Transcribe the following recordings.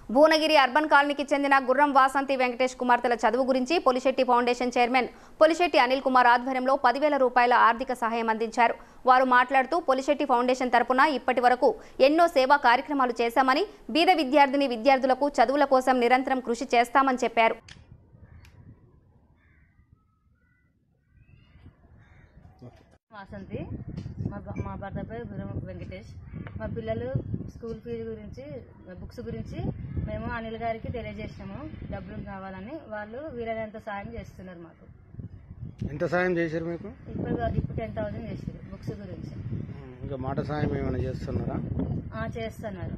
Bhuvanagiri urban కాలనీకి చెందిన గుర్రం వాసంతి వెంకటేష్ కుమార్తెల చదువు గురించి పొలిశెట్టి ఫౌండేషన్ చైర్మన్ పొలిశెట్టి అనిల్ కుమార్ ఆధ్వర్యంలో పదివేల రూపాయల ఆర్థిక సహాయం అందించారు వారు మాట్లాడుతూ పొలిశెట్టి ఫౌండేషన్ తరపున ఇప్పటి వరకు ఎన్నో సేవా కార్యక్రమాలు చేశామని బీద విద్యార్థిని విద్యార్థులకు చదువుల కోసం నిరంతరం కృషి చేస్తామని చెప్పారు వాసంతి మా భ- మా భర్త పేరు గురం వెంకటేష్ మా పిల్లలు స్కూల్ ఫీజు గురించి బుక్స్ గురించి మేము అనిల్ గారికి తెలియజేసినాము డబ్బులు కావాలని వాళ్ళు వీలైనంత సాయం చేస్తున్నారు మాకు ఎంత సాయం చేశారు మీకు ఇప్పుడు కాదు, ఇప్పుడు టెన్ థౌసండ్ చేసారు బుక్స్ గురించి ఇంకా మాట సాయం ఏమైనా చేస్తున్నారా ఆ, చేస్తున్నారు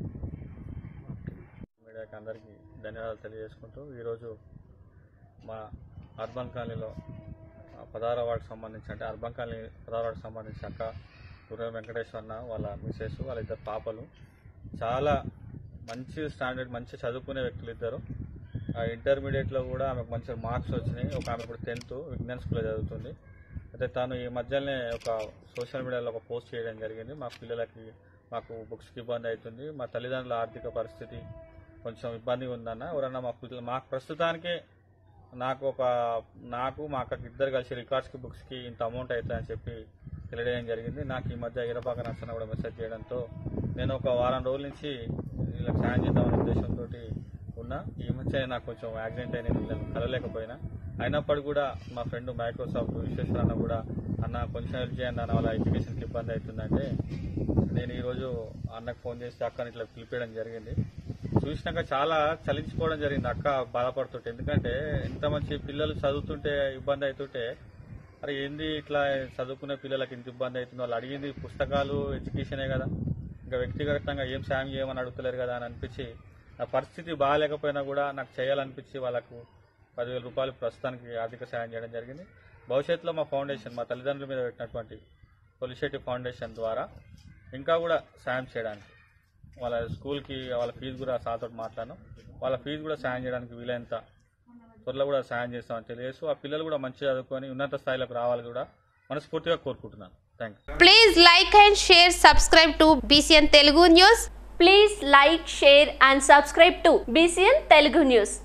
మీడియాకి అందరికీ ధన్యవాదాలు తెలియజేసుకుంటూ ఈరోజు మా అర్బన్ కాలనీలో ఆ, పదహారవ వార్డుకి సంబంధించి అంటే అర్బన్ కాలనీ పదహారవ వార్డుకి సంబంధించి అక్క గుర్ర వెంకటేశ్వరన్న వాళ్ళ మిసెస్ వాళ్ళ ఇద్దరు పాపలు చాలా మంచి స్టాండర్డ్ మంచి చదువుకునే వ్యక్తులు ఇద్దరు ఆ ఇంటర్మీడియట్లో కూడా ఆమెకు మంచి మార్క్స్ వచ్చినాయి ఒక ఆమె ఇప్పుడు టెన్త్ విజ్ఞాన్ స్కూల్లో చదువుతుంది అయితే తాను ఈ మధ్యలోనే ఒక సోషల్ మీడియాలో ఒక పోస్ట్ చేయడం జరిగింది మా పిల్లలకి మాకు బుక్స్కి ఇబ్బంది అవుతుంది మా తల్లిదండ్రుల ఆర్థిక పరిస్థితి కొంచెం ఇబ్బందిగా ఉందన్న ఎవరన్నా మా పిల్లలు మాకు ప్రస్తుతానికి నాకు ఒక నాకు మా అక్కకి ఇద్దరు కలిసి రికార్డ్స్కి బుక్స్కి ఇంత అమౌంట్ అవుతుందని చెప్పి తెలియడం జరిగింది నాకు ఈ మధ్య ఇరపాక నచ్చన కూడా మెసేజ్ చేయడంతో నేను ఒక వారం రోజుల నుంచి వీళ్ళకి సాయం చేద్దామనే ఉద్దేశంతో ఉన్నా ఈ మధ్య నాకు కొంచెం యాక్సిడెంట్ అయిన వీళ్ళని కలలేకపోయినా అయినప్పటికీ కూడా మా ఫ్రెండ్ మైక్రోసాఫ్ట్ విశ్వేశ్వర అన్న కూడా అన్న కొంచెం హెల్ప్ చేయండి అన్న వాళ్ళ ఎడ్యుకేషన్కి ఇబ్బంది అవుతుందంటే నేను ఈరోజు అన్నకు ఫోన్ చేసి అక్కని ఇట్లా పిలిపించడం జరిగింది చూసినాక చాలా చలించుకోవడం జరిగింది అక్క బాధపడుతుంటే ఎందుకంటే ఎంత మంచి పిల్లలు చదువుతుంటే ఇబ్బంది అవుతుంటే అరే ఏంది ఇట్లా చదువుకునే పిల్లలకి ఇంత ఇబ్బంది అవుతుంది వాళ్ళు అడిగింది పుస్తకాలు ఎడ్యుకేషనే కదా ఇంకా వ్యక్తిగతంగా ఏం సాయం చేయమని అడుగుతలేరు కదా అని అనిపించి నా పరిస్థితి బాగాలేకపోయినా కూడా నాకు చేయాలనిపించి వాళ్ళకు పదివేల రూపాయలు ప్రస్తుతానికి ఆర్థిక సాయం చేయడం జరిగింది భవిష్యత్తులో మా ఫౌండేషన్ మా తల్లిదండ్రుల మీద పెట్టినటువంటి పొలిశెట్టి ఫౌండేషన్ ద్వారా ఇంకా కూడా సాయం చేయడానికి వాళ్ళ స్కూల్కి వాళ్ళ ఫీజు కూడా సార్తో మాట్లాడాను వాళ్ళ ఫీజు కూడా సాయం చేయడానికి వీలైనంత త్వరలో కూడా సాయం చేస్తామని తెలియజేస్తూ ఆ పిల్లలు కూడా మంచిగా చదువుకొని ఉన్నత స్థాయిలోకి రావాలి కూడా మనస్ఫూర్తిగా కోరుకుంటున్నాను thank you Please like and share, subscribe to BCN Telugu News. Please like, share and subscribe to BCN Telugu News.